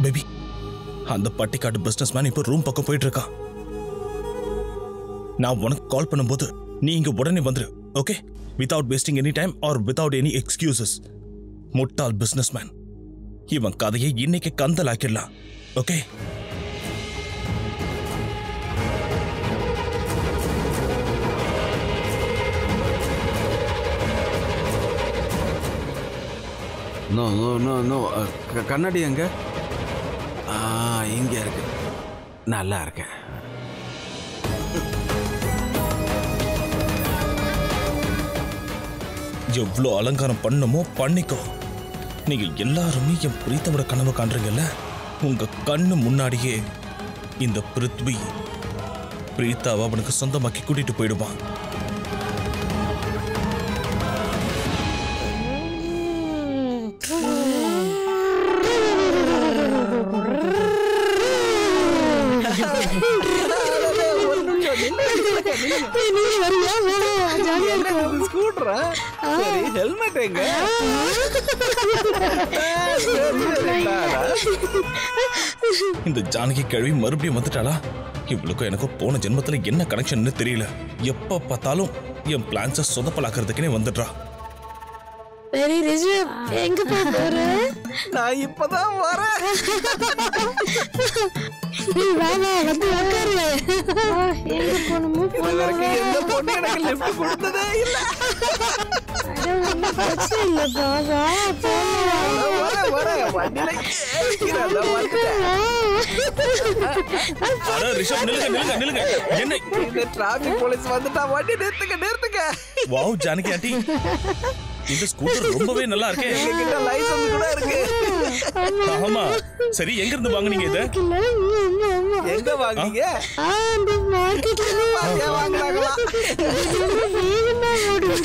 Baby அந்த பட்டிக்காட்டு business man இப்போ ரூம் பக்கம் போயிட்டு இருக்கான் நான் உனக்கு கால் பண்ணும்போது நீ இங்க உடனே வந்துரு okay without wasting any time or without any excuses முட்டாள் பிசினஸ் மேன் இவன் கதையை இன்னைக்கு கந்தல் ஆக்கிடலாம் okay no no no no கண்ணாடி எங்க ஆ இங்க இருக்கு நல்லா இருக்கேன் எவ்வளோ அலங்காரம் பண்ணுமோ பண்ணிக்கோ நீங்க எல்லாருமே என் பிரீத்தோட கனவு காண்றீங்கல்ல உங்க கண்ணு முன்னாடியே இந்த பிருத்வி பிரீத்தாவை அவனுக்கு சொந்தமாக்கி கூட்டிட்டு போயிடுவான் நீ வரியா வேணாம் ஜாலியா இருக்கும் ஸ்கூட்டரா சரி ஹெல்மெட் எங்க இந்த ஜானகி கிழவி மறுபடியும் வந்துட்டாளா இவளுக்கும் எனக்கும் போன ஜென்மத்துல என்ன கனெக்ஷன்னு தெரியல எப்ப பார்த்தாலும் என் பிளான்ஸை சொதப்பலாக்குறதுக்குனே வந்துடுறா சரி ரிஷப் எங்க போக போற நான் இப்பதான் வரேன் நீ வா வா வந்து உட்காரு வா, எங்க போகணுமோ இது வரைக்கும் எந்த பொண்ணு எனக்கு லிஃப்ட் கொடுத்ததே இல்ல பிரச்சனை இல்லப்பா வா போலாம் வரேன் வரேன் வண்டியில ஏறிக்கிறேன், அதான் வந்துட்டேன். அட ரிஷப் நில்லுங்க நில்லுங்க நில்லுங்க என்ன இந்த டிராபிக் போலீஸ் வந்துட்டா வண்டி நிறுத்துங்க நிறுத்துங்க வாவ் ஜானகி ஆண்டி இந்த ஸ்கூட்டர் ரொம்பவே நல்லா இருக்கே எங்ககிட்ட லைசன்ஸ் கூட இருக்கு ஆமா சரி எங்க இருந்து வாங்குனீங்க இத இல்ல, ஆமா, ஆமா. எங்க வாங்குனீங்க ஆ, அந்த மார்க்கெட்ல பாத்தியா வாங்குறாங்களா வேகமா ஓடும்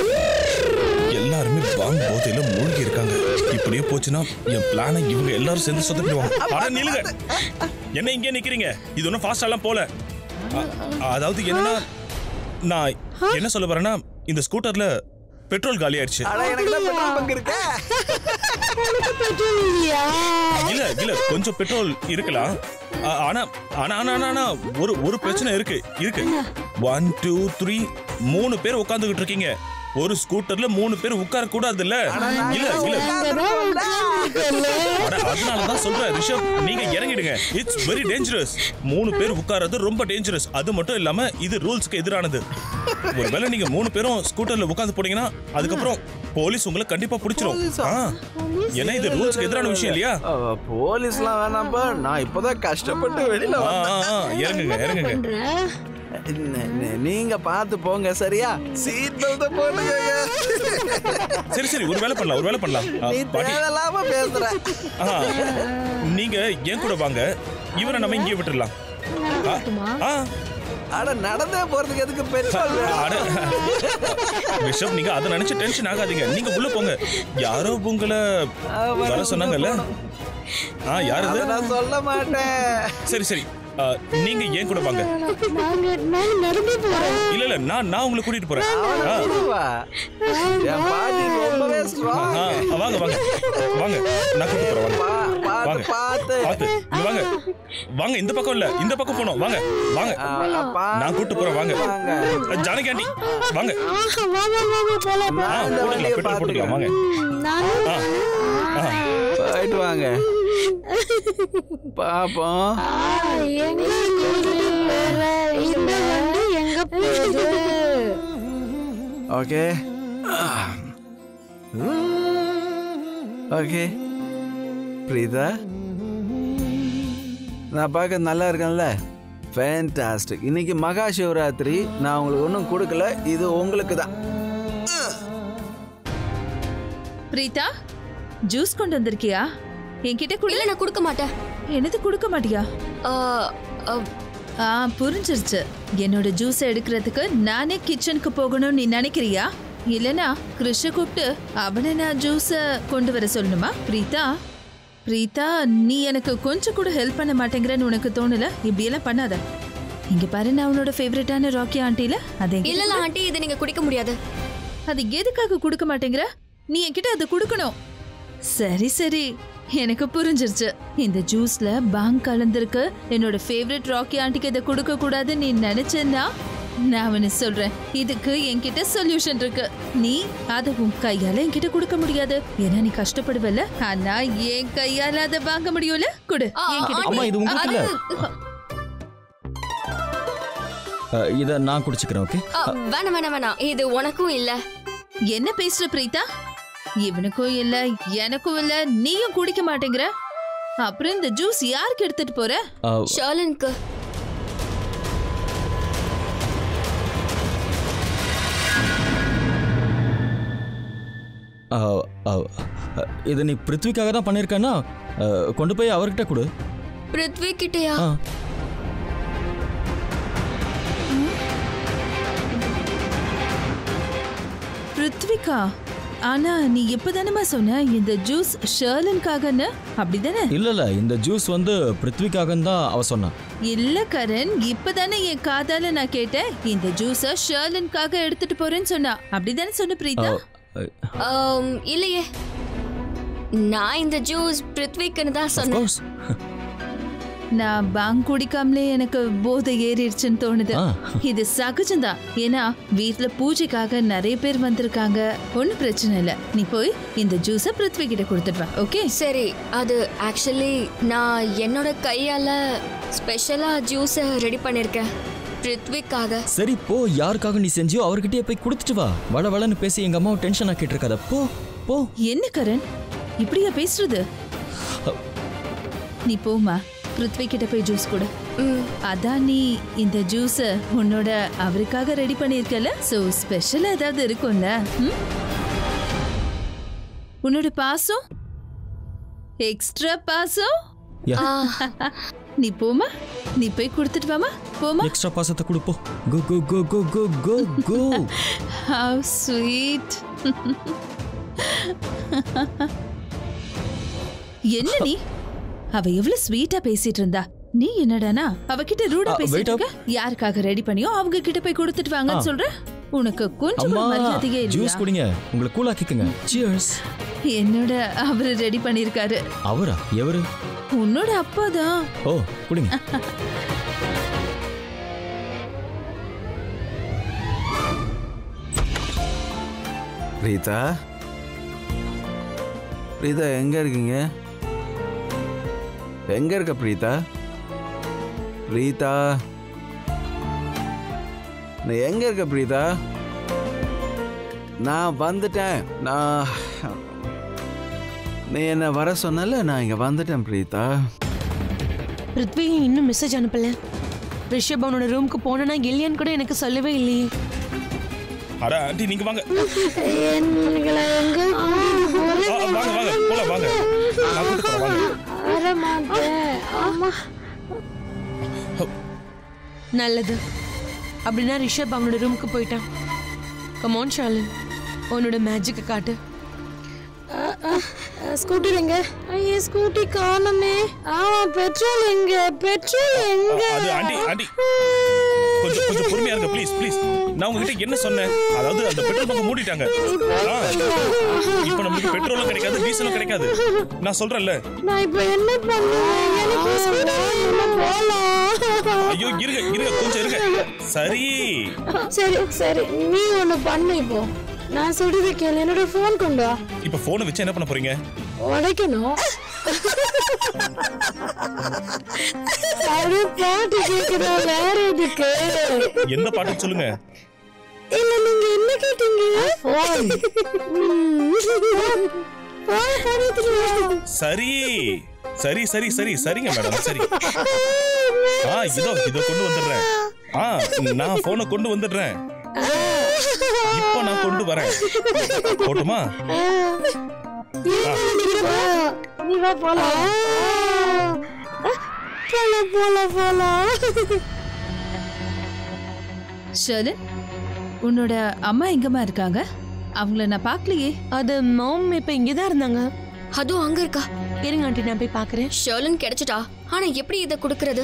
எல்லாருமே பாம் போதையில மூழ்கி இருக்காங்க இப்படியே போச்சுன்னா என் பிளானை இவங்க எல்லாரும் சேர்ந்து சொதப்பிடுவாங்க அட நில்லுங்க என்ன இங்கே நிக்கிறீங்க இது ஒன்றும் ஃபாஸ்டாலாம் போல அ- அதாவது என்னன்னா நான் என்ன சொல்ல வரேன்னா இந்த ஸ்கூட்டர்ல பெட்ரோல் காலி ஆயிடுச்சு ஆனா எனக்கு தான் பெட்ரோல் பங்க் இருக்கு உனக்கு பெட்ரோல் இல்லையா இல்ல இல்ல கொஞ்சம் பெட்ரோல் இருக்கலாம் ஆ- ஆனா ஆனா ஆனா ஆனா, ஆனா ஒரு ஒரு பிரச்சனை இருக்கு இருக்கு ஒன் டூ த்ரீ மூணு பேர் உட்காந்துக்கிட்டு இருக்கீங்க ஒரு ஸ்கூட்டர்ல மூணு பேர் உட்கார கூடாது இல்ல இல்ல இல்ல அங்கதான் உட்கார்ந்திருக்கல. அட, அதனாலதான் சொல்றேன் ரிஷப் நீங்க இறங்கிடுங்க இட்ஸ் வெரி டேஞ்சரஸ் மூணு பேர் உட்கார்றது ரொம்ப டேஞ்சரஸ் அது மட்டும் இல்லாம இது ரூல்ஸ்க்கு எதிரானது ஒருவேளை நீங்க மூணு பேரும் ஸ்கூட்டர்ல உட்கார்ந்து போனீங்கன்னா அதுக்கப்புறம் போலீஸ் உங்களை கண்டிப்பா பிடிச்சிரும் ஆ. ஏன்னா இது ரூல்ஸ்க்கு எதிரான விஷயம் இல்லையா அவ போலீஸ்லாம் வேணாம்ப்பா நான் இப்பதான் கஷ்டப்பட்டு வெளியில ஆ, ஆ, ஆ, இறங்குங்க இறங்குங்க பண்ற? ந- ந- நீங்க பார்த்து போங்க சரியா சீட் பெல்ட் போடுங்க சரி சரி ஒரு வேலை பண்ணலாம் ஒரு வேலை பண்ணலாம் ஆ, நீ பாட்டி தேவையில்லாம பேசுற ஆ, நீங்க என் கூட வாங்க இவரை நம்ம இங்கே விட்டுடலாம் ஆ, ஆ அட நடந்தே போறதுக்கு எதுக்கு பெட்ரோல் வேணும் அட ரிஷப் நீங்க அதை நினைச்சு டென்ஷன் ஆகாதீங்க நீங்க உள்ள போங்க யாரோ உங்களை வர சொன்னாங்கல்ல ஆ யார் அதை இது நான் சொல்ல மாட்டேன் சரி சரி ஆ, நீங்க ஏன் கூட வாங்க நாங்க நாங்க நடந்து போறோம் இல்ல இல்ல நான் நான் உங்களை கூட்டிட்டு போறேன் ஆ, இதுவா? என் பாட்டி ரொம்பவே ஆ, ஸ்ட்ராங் ஆ, வாங்க வாங்க வாங்க நான் கூட்டிட்டு போறேன் வாங்க பார்த்து வாங்க. பார்த்து பாத்து இங்க வாங்க வாங்க இந்த பக்கம் இல்ல இந்த பக்கம் போனோம் வாங்க வாங்க ஆ, பார்த்து நான் கூட்டு போறேன் வாங்க வாங்க. ஜானகி ஆண்டி வாங்க ஆஹா, வா வா வா வா போலாம் ஆ இந்த போட்டுக்கலாம் வண்டியை பெட்ரோல் போட்டுக்கலாம் வாங்க நானும் ஆ ஆ போயிட்டு வாங்க பாப்போம் ஆ, எங்க கூட்டிட்டு போற? இந்த வண்டி எங்க போகுது ஓகே ஓகே பிரீதா நான் பார்க்க நல்லா இருக்கேன்ல ஃபேன்டாஸ்டிக் இன்னைக்கு மகா சிவராத்திரி நான் உங்களுக்கு ஒன்றும் கொடுக்கல இது உங்களுக்கு தான் பிரீதா ஜூஸ் கொண்டு வந்திருக்கியா என்கிட்ட குடு இல்ல நான் கொடுக்க மாட்டேன் என்னது கொடுக்க மாட்டியா ஆ, ஆ, ஆ புரிஞ்சிருச்சு என்னோட ஜூஸ் எடுக்கிறதுக்கு நானே கிச்சனுக்கு போகணும்னு நீ நினைக்கிறியா இல்லனா கிருஷ கூப்பிட்டு அவனை நான் ஜூஸ கொண்டு வர சொல்லணுமா பிரீதா பிரீதா நீ எனக்கு கொஞ்சம் கூட ஹெல்ப் பண்ண மாட்டேங்கிறன்னு உனக்கு தோணல இப்படியெல்லாம் பண்ணாத இங்க பாரு நான் உன்னோட ஃபேவரட்டான ராக்கி ஆண்டில அதே இல்ல இல்ல ஆண்டி இதை நீங்க குடிக்க முடியாது அது எதுக்காக கொடுக்க மாட்டேங்கிற நீ என்கிட்ட அதை கொடுக்கணும் சரி சரி எனக்கு புரிஞ்சிருச்சு இந்த ஜூஸ்ல பாங் கலந்திருக்கு என்னோட ஃபேவரட் ராக்கி ஆண்டிக்கு இதை கொடுக்க கூடாதுன்னு நீ நினைச்சேன்னா நான் அவனு சொல்றேன் இதுக்கு என்கிட்ட சொல்யூஷன் இருக்கு நீ அதை உன் கையால என்கிட்ட கொடுக்க முடியாது ஏன்னா நீ கஷ்டப்படுவல ஆனா என் கையால அதை வாங்க முடியும்ல கொடு ஆ, என்கிட்ட ஆண்டி, அம்மா, இது உங்களுக்கு இல்ல. அஹ், இத நான் குடிச்சுக்கிறேன் ஓகே ஆ, வேணாம் வேணாம் வேணாம் இது உனக்கும் இல்ல என்ன பேசுற பிரீதா இவனுக்கும் இல்ல எனக்கும் இல்ல நீயும் குடிக்க மாட்டேங்கிற அப்புறம் இந்த ஜூஸ் யாருக்கு எடுத்துட்டு போற அஹ், ஷர்லனுக்கு அஹ், அஹ், அஹ், இதை நீ பிருத்விக்காக தான் பண்ணியிருக்கேன்னா அஹ், கொண்டு போய் அவர்கிட்ட கொடு பிருத்வி கிட்டயா ஆ பிருத்விகா ஆனா நீ இப்பதானமா சொன்ன இந்த ஜூஸ் ஷர்லனுக்காகன்னு அப்படிதானே இல்ல இல்ல இந்த ஜூஸ் வந்து பிருத்விக்காகன்னு தான் அவ சொன்னான் இல்ல கரண் இப்பதானே என் காதால நான் கேட்டேன் இந்த ஜூஸ ஷர்லனுக்காக எடுத்துட்டு போறேன்னு சொன்னா அப்படிதானே சொன்ன பிரீதா அஹ், ஆம், இல்லையே நான் இந்த ஜூஸ் பிருத்விக்குன்னு தான் of சொன்னேன் course. நான் பாங் குடிக்காமலே எனக்கு போதை ஏறிடுச்சுன்னு தோணுது ஆ. இது சகஜம்தான் ஏன்னா வீட்ல பூஜைக்காக நிறைய பேர் வந்திருக்காங்க ஒன்னும் பிரச்சனை இல்ல நீ போய் இந்த ஜூஸ பிருத்வி கிட்ட கொடுத்துட்டு வா ஓகே சரி அது ஆக்சுவலி நான் என்னோட கையால ஸ்பெஷலா ஜூஸை ரெடி பண்ணிருக்கேன் பிருத்விக்காக சரி போ யாருக்காக நீ செஞ்சியோ அவர்கிட்டயே போய் கொடுத்துட்டு வா வள வளன்னு பேசி எங்க அம்மாவை டென்ஷன் ஆக்கிட்டு இருக்காத போ போ என்ன கரண் இப்படியா பேசுறது நீ போமா பிருத்வி கிட்ட போய் ஜூஸ் கொடு ம் அதான் நீ இந்த ஜூஸ உன்னோட அவருக்காக ரெடி பண்ணிருக்கல சோ ஸ்பெஷலா ஏதாவது இருக்கும்ல ம்? உன்னோட பாசம் எக்ஸ்ட்ரா பாசம் யா நீ போமா நீ போய் கொடுத்துட்டு வாமா போமா எக்ஸ்ட்ரா பாசத்தை கொடு போ கோ கோ கோ கோ கோ கோ கோ ஹவ் ஸ்வீட் என்ன நீ அவ எவ்வளவு ஸ்வீட்டா பேசிட்டு இருந்தா நீ என்னடானா அவகிட்ட ரூடா அ, பேசிட்டு wait up. இருக்க யாருக்காக ரெடி பண்ணியோ அவங்க கிட்ட போய் கொடுத்துட்டு வாங்கன்னு ஆ. சொல்ற உனக்கு கொஞ்சம் அம்மா மரியாதையே ஜூஸ் இல்லையா குடிங்க உங்களை கூலாக்கிக்கங்க சியர்ஸ் என்னோட அவரு ரெடி பண்ணிருக்காரு அவரா எவரு உன்னோட அப்பா தான் ஓ குடிங்க பிரீதா பிரீதா எங்க இருக்கீங்க எங்க இருக்க பிரீதா பிரீதா நீ எங்க இருக்க பிரீதா நான் வந்துட்டேன் நான் நீ என்ன வர சொன்னல நான் இங்க வந்துட்டேன் பிரீதா பிருத்வி இன்னும் மெசேஜ் அனுப்பல ரிஷப் அவனோட ரூமுக்கு போனா இல்லையான்னு கூட எனக்கு சொல்லவே இல்லையே அட ஆண்டி நீங்க வாங்க எங்களை எங்க ஆ, ஆ, வாங்க வாங்க போலாம் வாங்க நான் கூட்டு போறேன் வாங்க வர மாட்டேன் ஆமா நல்லது அப்படின்னா ரிஷப் அவனோட ரூமுக்கு போயிட்டான் கமான் ஷாலின் உன்னோட மேஜிக்கை காட்டு ஸ்கூட்டி எங்க ஐயே ஸ்கூட்டி காணுமே ஆமா பெட்ரோல் எங்க பெட்ரோல் எங்க அது ஆண்டி ஆண்டி கொஞ்சம் கொஞ்சம் பொறுமையா இருங்க ப்ளீஸ் ப்ளீஸ் நான் உங்ககிட்ட என்ன சொன்னேன் அதாவது அந்த பெட்ரோல் பங்க் மூடிட்டாங்க ஆ, இப்போ நம்மளுக்கு பெட்ரோலும் கிடைக்காது டீசலும் கிடைக்காது நான் சொல்றேன்ல நான் இப்போ என்ன பண்ணுவேன் எனக்கு ஸ்கூட்டி போலாம் ஐயோ இருங்க இருங்க கொஞ்சம் இருங்க சரி சரி சரி நீ ஒண்ணு பண்ணு இப்போ நான் சொல்றது கேளு என்னோட ஃபோன் கொண்டு வா இப்போ போனை வச்சு என்ன பண்ண போறீங்க உடைக்கணும் அப்படியே பாட்டு கேக்குறோம் வேற எதுக்கு எந்த பாட்டுன்னு சொல்லுங்க இல்ல நீங்க என்ன கேட்டீங்க ஃபோன் சரி சரி சரி சரி சரிங்க மேடம் சரி ஆ இதோ இதோ கொண்டு வந்துடுறேன் ஆ நான் போனை கொண்டு வந்துடுறேன் இப்போ நான் கொண்டு வரேன் போட்டுமா நீ வா போலாம் போலாம் போலாம் போலாம் ஷர்லன் உன்னோட அம்மா எங்கம்மா இருக்காங்க அவங்கள நான் பார்க்கலையே அது மாம் இப்ப இங்கதான் இருந்தாங்க அதுவும் அங்க இருக்கா இருங்க ஆண்டி நான் போய் பாக்குறேன் ஷர்லன் கிடைச்சிட்டா ஆனா எப்படி இதை கொடுக்கறது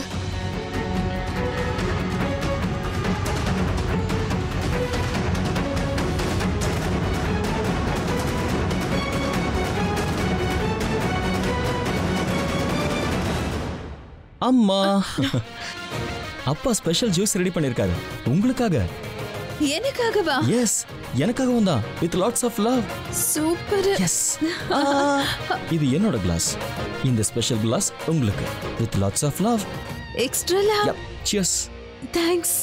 அம்மா அப்பா ஸ்பெஷல் ஜூஸ் ரெடி பண்ணிருக்காரு உங்களுக்காக எனக்காகவா எஸ் எனக்காகவும் தான் with lots of love super yes இது என்னோட கிளாஸ் இந்த ஸ்பெஷல் கிளாஸ் உங்களுக்கு with lots of love extra cheers thanks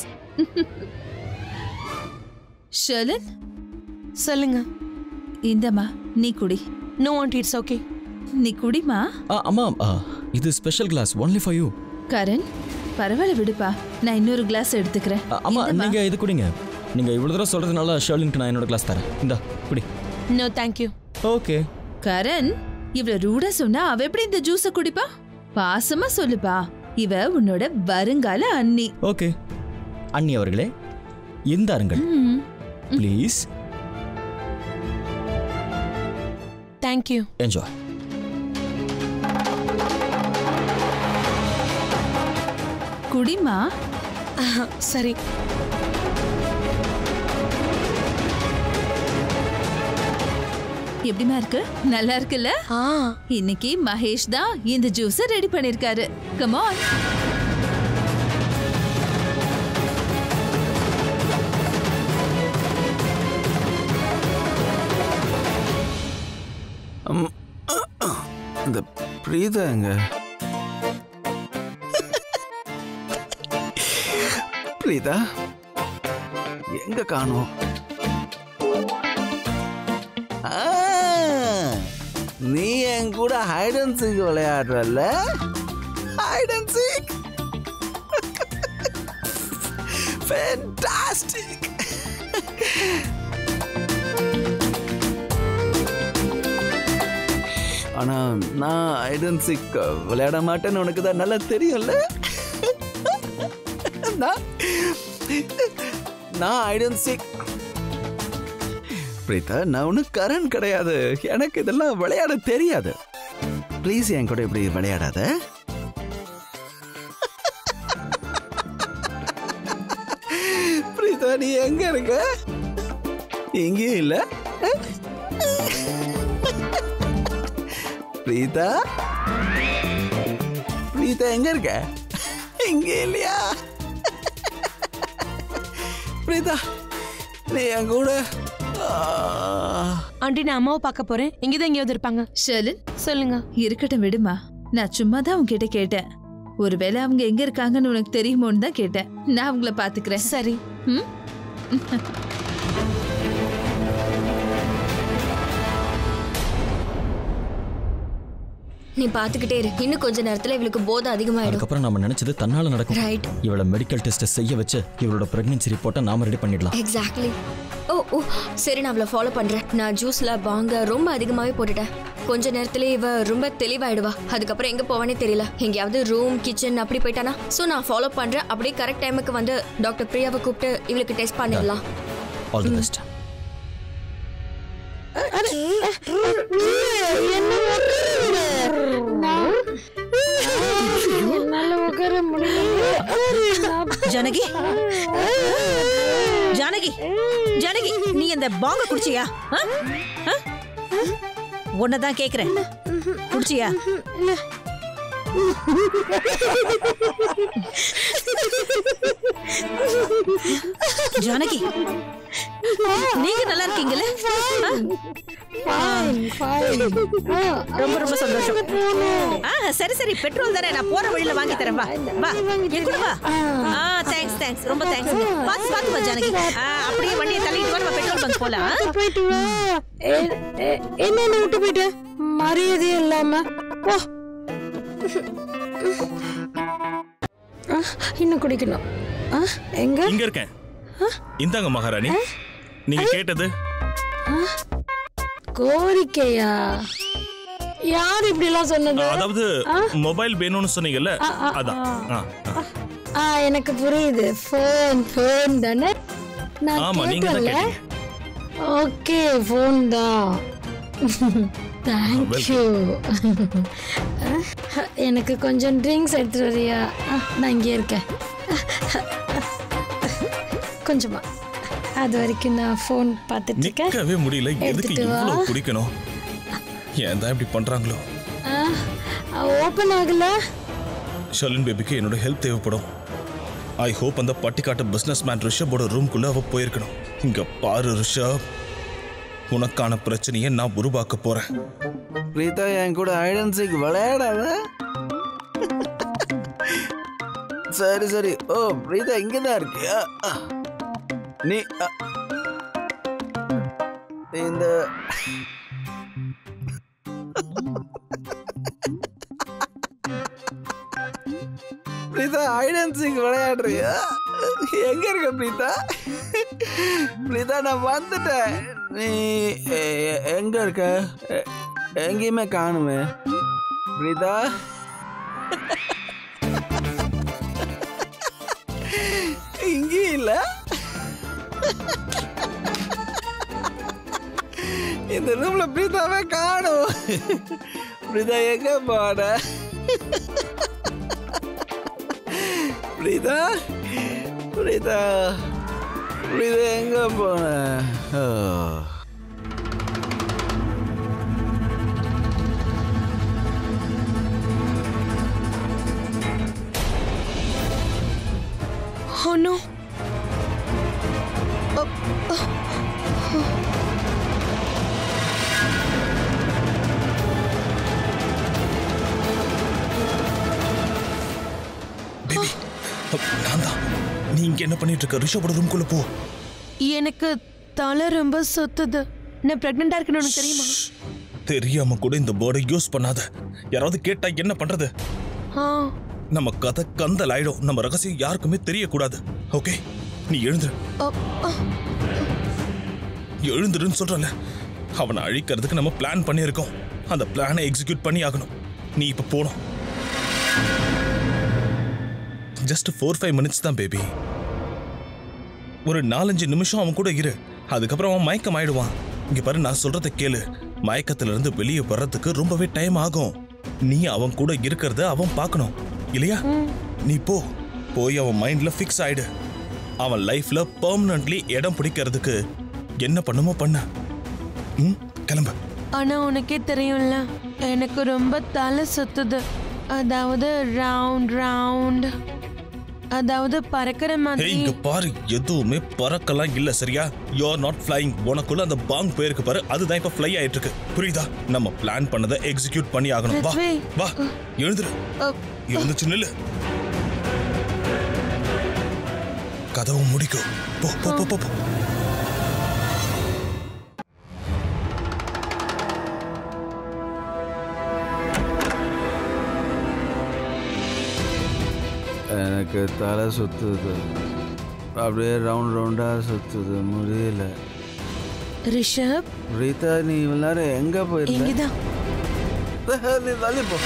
ஷர்லன் சொல்லுங்க இந்தம்மா நீ குடி நோ ஆண்டி இட்ஸ் ஓகே நீ குடிமா அம்மா ஆ, இது special glass only for you Karan பரவாயில்ல விடுப்பா நான் இன்னொரு கிளாஸ் எடுத்துக்கிறேன் அம்மா இந்தம்மா. நீங்க இது குடிங்க நீங்க இவ்வளவு தடவை சொல்றதுனால ஷர்லினுக்கு நான் என்னோட கிளாஸ் தரேன் இந்தா குடி நோ தேங்க்யூ ஓகே கரண் இவள ரூடா சொன்னா அவ எப்படி இந்த ஜூஸ குடிப்பா பாசமா சொல்லுப்பா இவ உன்னோட வருங்கால அண்ணி ஓகே அண்ணி அவர்களே இந்தாருங்கள் ம். ப்ளீஸ் தேங்க்யூ என்ஜாய் குடிமா சரி எப்படிமா இருக்கு நல்லா இருக்குல்ல ஆ இன்னைக்கு மகேஷ் தான் இந்த ஜூஸ ரெடி பண்ணிருக்காரு கமான் ம், இந்த பிரீதா எங்க பிரீதா எங்க காணோம் ஆ, நீ என் கூட ஹைட் அண்ட் சீக் விளையாடுறல்ல ஹைட் அண்ட் சீக் ஃபேண்டாஸ்டிக் ஆனா நான் ஹைட் அண்ட் சீக் விளையாட மாட்டேன்னு உனக்கு தான் நல்லா தெரியும்ல நான் நான் ஹைட் அண்ட் சீக் பிரீதா நான் ஒன்றும் கரண் கிடையாது எனக்கு இதெல்லாம் விளையாட தெரியாது ப்ளீஸ் என் கூட இப்படி விளையாடாத பிரீதா நீ எங்க இருக்க எங்கேயும் இல்ல பிரீதா பிரீதா எங்க இருக்க இங்க இல்லையா பிரீதா நீ என் கூட ஆ. ஆண்டி நான் அம்மாவை பார்க்க போறேன் இங்கதான் எங்கேயாவது இருப்பாங்க ஷர்லன் சொல்லுங்க இருக்கட்டும் விடுமா நான் சும்மா தான் உன்கிட்ட கேட்டேன் ஒருவேளை அவங்க எங்க இருக்காங்கன்னு உனக்கு தெரியுமோன்னு தான் கேட்டேன் நான் அவங்கள பாத்துக்கிறேன் சரி ம்? நீ பாத்துக்கிட்டே இரு இன்னும் கொஞ்ச நேரத்துல இவளுக்கு போதை அதிகமாயிடும் அதுக்கப்புறம் நாம நினைச்சது தன்னால நடக்கும் ரைட் இவளை மெடிக்கல் டெஸ்ட் செய்ய வச்சு இவளோட பிரெக்னன்சி ரிப்போர்ட்டை நாம ரெடி பண்ணிடலாம் எக்ஸாக்ட்லி ஓ ஓ சரி நான் அவளை ஃபாலோ பண்றேன் நான் ஜூஸ்ல பாங்க ரொம்ப அதிகமாவே போட்டுட்டேன் கொஞ்ச நேரத்துல இவ ரொம்ப தெளிவாயிடுவா அதுக்கப்புறம் எங்க போவானே தெரியல எங்கேயாவது ரூம் கிச்சன் அப்படி போயிட்டானா சோ நான் ஃபாலோ பண்றேன் அப்படியே கரெக்ட் டைமுக்கு வந்து டாக்டர் பிரியாவை கூப்பிட்டு இவளுக்கு டெஸ்ட் பண்ணிடலாம் all the best Janaki Janaki Janaki நீ இந்த பாங்க குடிச்சியா உன்னதான் கேக்குறேன் குடிச்சியா ஜானகி நீங்க நல்லா இருக்கீங்கல்ல ஆ? ரொம்ப ரொம்ப சந்தோஷம் ஆ சரி சரி பெட்ரோல் தானே நான் போற வழியில வாங்கி தரேன் வா வா என் கூட வா ஆ தேங்க்ஸ் தேங்க்ஸ் ரொம்ப தேங்க்ஸ் பாத்து பாத்து வா ஜானகி ஆ, அப்படியே வண்டியை தள்ளிட்டு வா நம்ம பெட்ரோல் பங்க் போலாம் ஆ? போயிட்டு வா என்ன விட்டு போயிட்டு மரியாதையே இல்லாம போ ஆ, இன்னும் குடிக்கணும் ஆ, எங்க இங்க இருக்கேன் இந்தாங்க மகாராணி நீங்க கேட்டது கோரிக்கையா யார் இப்படி எல்லாம் சொன்னது அதாவது மொபைல் வேணும்னு சொன்னீங்கல்ல அதான் ஆ, ஆ. ஆ எனக்கு புரியுது ஃபோன் ஃபோன் தானே நான் ஆமா நீங்க தான் கேட்டேன்ல கேட்டீங்க ஓகே ஃபோன் தான் தேங்க்யூ எனக்கு கொஞ்சம் ட்ரிங்க்ஸ் எடுத்துட்டு வரியா ஆ, நான் இங்கே இருக்கேன் கொஞ்சமா அது வரைக்கும் நான் ஃபோன் பார்த்துட்டு இருக்கேன் நிக்கவே முடியல எதுக்கு எடுத்துட்டு வா. இவ்வளவு குடிக்கணும் ஏன் தான் இப்படி பண்றாங்களோ ஓப்பன் ஆகல ஷர்லின் பேபிக்கு என்னோட ஹெல்ப் தேவைப்படும் ஐ ஹோப் அந்த பட்டிக்காட்டு பிஸ்னஸ் மேன் ரிஷபோட ரூம்குள்ள அவ போயிருக்கணும் இங்க பாரு ரிஷப் உனக்கான பிரச்சனையை நான் உருவாக்க போறேன் பிரீதா என் கூட ஐடன்சிக் விளையாடாத சரி சரி ஓ பிரீதா இங்க தான் இருக்கு ஆ, ஆ. நீ ஆ. இந்த பிரீதா ஐடன்சிக் விளையாடுறியா எங்க இருக்க பிரீதா பிரீதா நான் வந்துட்டேன் நீ எ- எ- எங்க இருக்க எ- எங்கேயுமே காணுமே பிரீதா இங்கேயும் இல்ல இந்த ரூம்ல பிரீதாவே காணும் பிரீதா எங்க போன பிரீதா பிரீதா பிரீதா எங்க போன ஓ. Oh no. பேபி நான் தான் நீ இங்க என்ன பண்ணிட்டு இருக்க ரிஷபோட ரூம்குள்ள போ எனக்கு தலை ரொம்ப சுத்துது நான் பிரெக்னெண்டா இருக்கேன்னு உனக்கு தெரியுமா தெரியாம கூட இந்த வேர்டை யூஸ் பண்ணாத யாராவது கேட்டா என்ன பண்றது ஆ நம்ம கதை கந்தல் ஆயிடும் நம்ம ரகசியம் யாருக்குமே தெரியக்கூடாது ஓகே நீ எழுந்துரு அ, அ, எழுந்துருன்னு சொல்றல அவனை அழிக்கிறதுக்கு நம்ம பிளான் பண்ணியிருக்கோம் அந்த பிளானை எக்ஸிக்யூட் பண்ணி ஆகணும் நீ இப்ப போகணும் ஜஸ்ட் ஃபோர் ஃபைவ் மினிட்ஸ் தான் பேபி ஒரு நாலஞ்சு நிமிஷம் அவன் கூட இரு அதுக்கப்புறம் அவன் மயக்கம் ஆயிடுவான் இங்க பாரு நான் சொல்றத கேளு மயக்கத்துல இருந்து வெளியே வர்றதுக்கு ரொம்பவே டைம் ஆகும் நீ அவன் கூட இருக்கிறத அவன் பார்க்கணும் இல்லையா நீ போ போய் அவன் மைண்ட்ல ஃபிக்ஸ் ஆயிடு அவன் லைஃப்ல பெர்மனன்ட்லி இடம் பிடிக்கிறதுக்கு என்ன பண்ணுமோ பண்ண ம் கிளம்பு ஆனா உனக்கே தெரியும்ல எனக்கு ரொம்ப தலை சுத்துது அதாவது ரவுண்ட் ரவுண்ட் அதாவது பறக்கிற ஹே மாதிரி இங்க பாரு எதுவுமே பறக்கலாம் இல்ல சரியா யூ ஆர் நாட் ஃப்ளைங் உனக்குள்ள அந்த பாங் போயிருக்கு பாரு அதுதான் இப்ப ஃப்ளை ஆயிட்டு இருக்கு புரியுதா நம்ம பிளான் பண்ணதை எக்ஸிக்யூட் பண்ணி ஆகணும் வா ரித்வி. வா எழுந்துரு அ, எழுந்துச்சு நில்லு கதவு முடிக்கும் போ போ போ போ போ. எனக்கு தலை சுத்துது அப்படியே ரவுண்ட் ரவுண்டா சுத்துது முடியல ரிஷப் பிரீதா நீ இவ்வளவு நேரம் எங்க போயிருந்த இங்கதான் நீ தள்ளி போ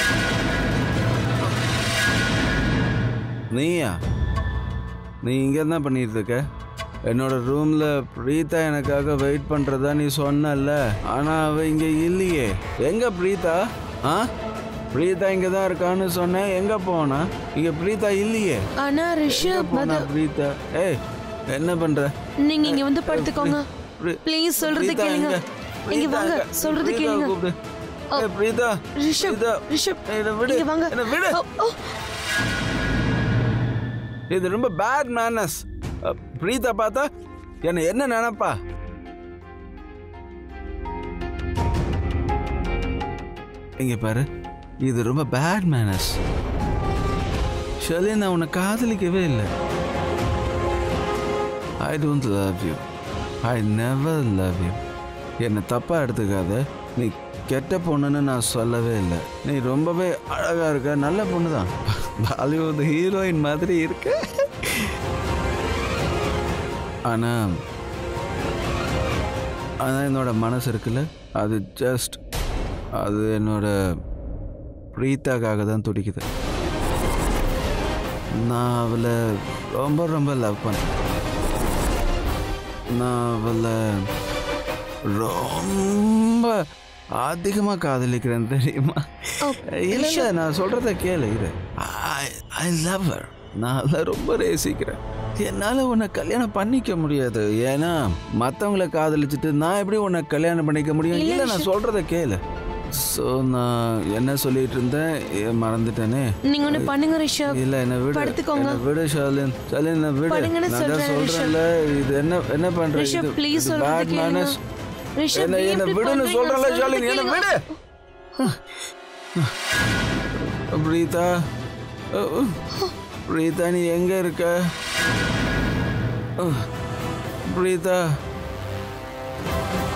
நீயா நீ இங்க என்ன பண்ணிட்டு இருக்க என்னோட ரூம்ல பிரீதா எனக்காக வெயிட் பண்றதா நீ சொன்னல ஆனா அவ இங்க இல்லையே எங்க பிரீதா ஆ பிரீதா இங்க தான் இருக்கான்னு சொன்னேன் எங்க போனா இங்க பிரீதா இல்லையே ஆனா எங்க ரிஷப் போனா அது பிரீதா ஏய் என்ன பண்ற நீங்க இங்க வந்து படுத்துக்கோங்க பிரீ- ப்ளீஸ் சொல்றது பிரீதா கேளுங்க எங்க? இங்க பிரீதா வாங்க எங்க? சொல்றது பிரீதா கேளுங்க கூப்பிடு. ஓ, ஏய், பிரீதா ரிஷப் பிரீதா ரிஷப் ஏய், என்னை விடு. இங்க வாங்க என்னை விடு. ஓ, ஓ, இது ரொம்ப பேட் மேனஸ் பிரீதா பார்த்தா என்ன என்ன நினைப்பா இங்க பாரு இது ரொம்ப பேட் மேனஸ் ஷெலி நான் உன்னை காதலிக்கவே இல்லை I don't love you I never love you என்னை தப்பாக எடுத்துக்காத நீ கெட்ட பொண்ணுன்னு நான் சொல்லவே இல்லை நீ ரொம்பவே அழகாக இருக்க நல்ல பொண்ணு தான் பாலிவுட் ஹீரோயின் மாதிரி இருக்க ஆனால் ஆனால் என்னோட மனசு இருக்குல்ல அது ஜஸ்ட் அது என்னோட பிரீத்தாக்காக தான் துடிக்குது நான் அவளை ரொம்ப ரொம்ப லவ் பண்ணேன் நான் அவளை ரொம்ப அதிகமாக காதலிக்கிறேன் தெரியுமா ஓ, இல்லை இல்லை நான் சொல்கிறத கேளு இது ஐ லவ் her நான் அவளை ரொம்ப நேசிக்கிறேன் என்னால் உன்னை கல்யாணம் பண்ணிக்க முடியாது ஏன்னா மற்றவங்கள காதலிச்சுட்டு நான் எப்படி உன்னை கல்யாணம் பண்ணிக்க முடியும் இல்ல, இல்லை நான் சொல்கிறத கேளு ஸோ நான் என்ன சொல்லிட்டு இருந்தேன் ஏ, மறந்துட்டேனே நீங்க ஒண்ணு பண்ணுங்க ரிஷப் இல்ல என்ன விடு படுத்துக்கோங்க. என்ன விடு ஷாலின் ஷாலின் என்ன விடு படுங்கன்னு நான் தான் சொல்றேன், சொல்றேன்ல இது என்ன என்ன பண்ற ரிஷப் இது ப்ளீஸ் பேட் சொல்றது கேளுங்க மேனஸ் ரிஷப் என்ன ஏன் என்ன இப்படி விடுன்னு பண்றீங்க? சொல்றல சொல்றது ஷாலின் என்ன கேளுங்க. விடு பிரீதா அஹ், பிரீதா நீ எங்க இருக்க அஹ், பிரீதா